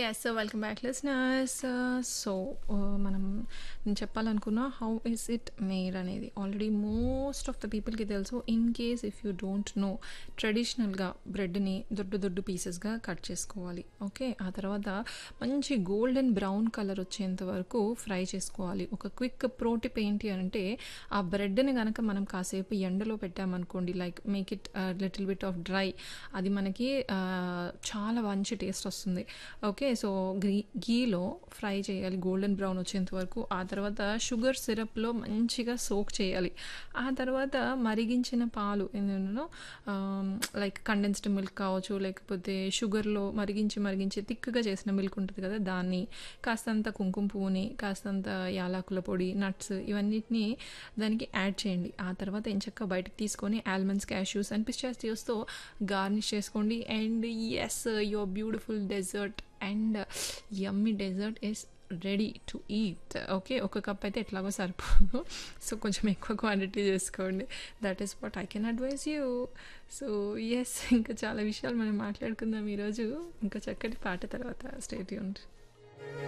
yes welcome back listeners so మనం నేను చెప్పాలనుకున్నా హౌ ఇస్ ఇట్ మేడ్ అనేది ఆల్రెడీ మోస్ట్ ఆఫ్ ద పీపుల్కి తెలుసు in case if you don't know ట్రెడిషనల్గా బ్రెడ్ని దొడ్డు దొడ్డు పీసెస్గా కట్ చేసుకోవాలి ఓకే ఆ తర్వాత మంచి గోల్డెన్ బ్రౌన్ కలర్ వచ్చేంత వరకు ఫ్రై చేసుకోవాలి ఒక క్విక్ ప్రోటిప్ ఏంటి అంటే ఆ బ్రెడ్ని కనుక మనం కాసేపు ఎండలో పెట్టామనుకోండి like make it little bit of dry అది మనకి ఆ, చాలా మంచి టేస్ట్ వస్తుంది ఓకే సో గీ గీలో ఫ్రై చేయాలి గోల్డెన్ బ్రౌన్ వచ్చేంత వరకు ఆ తర్వాత షుగర్ సిరప్లో మంచిగా సోక్ చేయాలి ఆ తర్వాత మరిగించిన పాలు ఏంటంటే లైక్ కండెన్స్డ్ మిల్క్ కావచ్చు లేకపోతే షుగర్లో మరిగించి మరిగించి థిక్గా చేసిన మిల్క్ ఉంటుంది కదా దాన్ని కాస్తంత కుంకుమ పువ్వుని కాస్తంత యాలకుల పొడి నట్స్ ఇవన్నిటిని దానికి యాడ్ చేయండి ఆ తర్వాత ఎంచక్క బయటకు తీసుకొని ఆల్మండ్స్ క్యాష్యూస్ అండ్ పిస్టాచియోస్తో గార్నిష్ చేసుకోండి and yes your beautiful dessert and yummy dessert is ready to eat okay ఒక కప్ అయితే ఎట్లాగో సరిపోదు సో కొంచెం ఎక్కువ క్వాంటిటీ చేసుకోండి that is what I can advise you so yes ఇంకా చాలా విషయాలు మనం మాట్లాడుకుందాం ఈరోజు ఇంకా చక్కటి పాట తర్వాత స్టేట్ యూన్